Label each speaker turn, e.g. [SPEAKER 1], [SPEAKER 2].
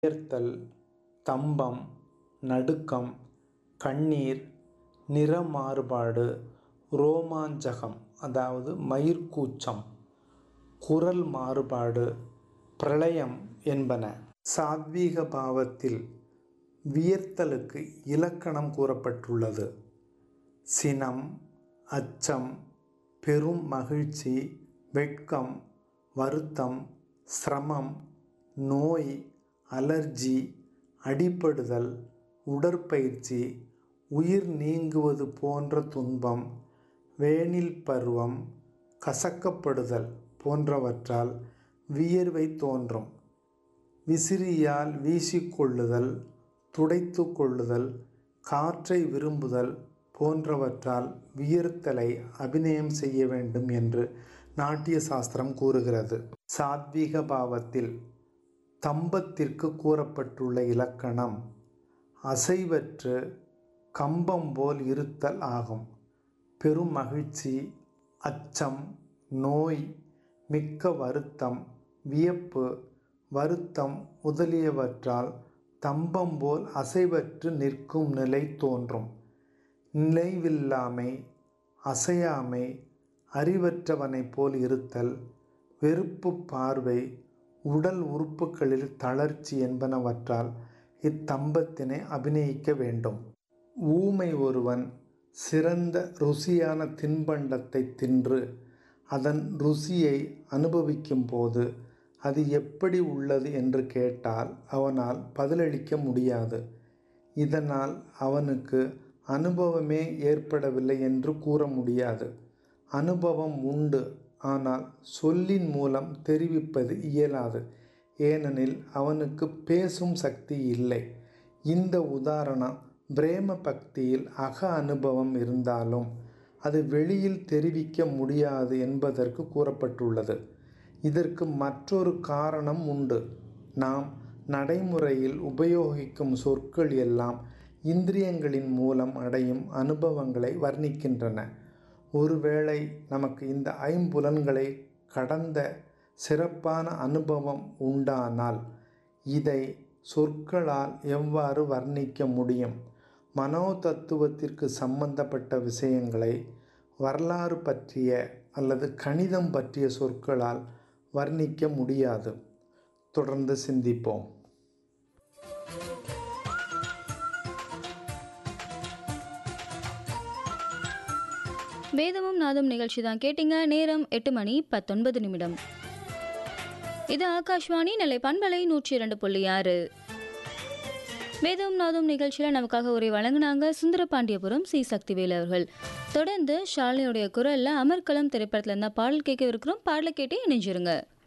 [SPEAKER 1] உயர்த்தல் தம்பம் நடுக்கம் கண்ணீர் நிற மாறுபாடு ரோமாஞ்சகம் அதாவது மயிர்க்கூச்சம் குரல் மாறுபாடு பிரளயம் என்பன சாத்வீக பாவத்தில் வியர்த்தலுக்கு இலக்கணம் கூறப்பட்டுள்ளது சினம் அச்சம் பெரும் மகிழ்ச்சி வெட்கம் வருத்தம் சிரமம் நோய் அலர்ஜி அடிபடுதல் உடற்பயிற்சி உயிர் நீங்குவது போன்ற துன்பம் வேனில் பருவம் கசக்கப்படுதல் போன்றவற்றால் வியர்வை தோன்றும் விசிறியால் வீசிக்கொள்ளுதல் துடைத்து கொள்ளுதல் காற்றை விரும்புதல் போன்றவற்றால் வியர்த்தலை அபிநயம் செய்ய வேண்டும் என்று நாட்டிய சாஸ்திரம் கூறுகிறது சாத்வீக பாவத்தில் தம்பத்திற்கு கூறப்பட்டுள்ள இலக்கணம் அசைவற்று கம்பம் போல் இருத்தல் ஆகும் பெரும் மகிழ்ச்சி அச்சம் நோய் மிக்க வருத்தம் வியப்பு வருத்தம் முதலியவற்றால் தம்பம் போல் அசைவற்று நிற்கும் நிலை தோன்றும் நினைவில்லாமை அசையாமை அறிவற்றவனைப் போல் இருத்தல் வெறுப்பு பார்வை உடல் உறுப்புகளில் தளர்ச்சி என்பனவற்றால் இத்தம்பத்தினை அபிநயிக்க வேண்டும் ஊமை ஒருவன் சிறந்த ருசியான தின்பண்டத்தை தின்று அதன் ருசியை அனுபவிக்கும் போது அது எப்படி உள்ளது என்று கேட்டால் அவனால் பதிலளிக்க முடியாது இதனால் அவனுக்கு அனுபவமே ஏற்படவில்லை என்று கூற முடியாது அனுபவம் உண்டு ஆனால் சொல்லின் மூலம் தெரிவிப்பது இயலாது ஏனெனில் அவனுக்கு பேசும் சக்தி இல்லை இந்த உதாரணம் பிரேம பக்தியில் அக அனுபவம் இருந்தாலும் அது வெளியில் தெரிவிக்க முடியாது என்பதற்கு கூறப்பட்டுள்ளது இதற்கு மற்றொரு காரணம் உண்டு நாம் நடைமுறையில் உபயோகிக்கும் சொற்கள் எல்லாம் இந்திரியங்களின் மூலம் அடையும் அனுபவங்களை வர்ணிக்கின்றன ஒருவேளை நமக்கு இந்த ஐம்புலன்களை கடந்த சிறப்பான அனுபவம் உண்டானால் இதை சொற்களால் எவ்வாறு வர்ணிக்க முடியும் மனோ தத்துவத்திற்கு சம்பந்தப்பட்ட விஷயங்களை வரலாறு பற்றிய அல்லது கணிதம் பற்றிய சொற்களால் வர்ணிக்க முடியாது தொடர்ந்து சிந்திப்போம்
[SPEAKER 2] வேதமும் நாதம் நிகழ்ச்சி தான் கேட்டீங்க நேரம் எட்டு மணி பத்தொன்பது நிமிடம் இது ஆகாஷ்வாணி நிலை பண்பலை நூற்றி இரண்டு புள்ளி ஆறு வேதம் நாதம் நிகழ்ச்சியில் நமக்காக உரை வழங்கினாங்க சுந்தரபாண்டியபுரம் சி சக்திவேல் அவர்கள் தொடர்ந்து ஷாலினியுடைய குரலில் அமர்கலம் திரைப்படத்தில் இருந்தால் பாடல் கேட்க இருக்கிறோம் பாடலை கேட்டே இணைஞ்சிருங்க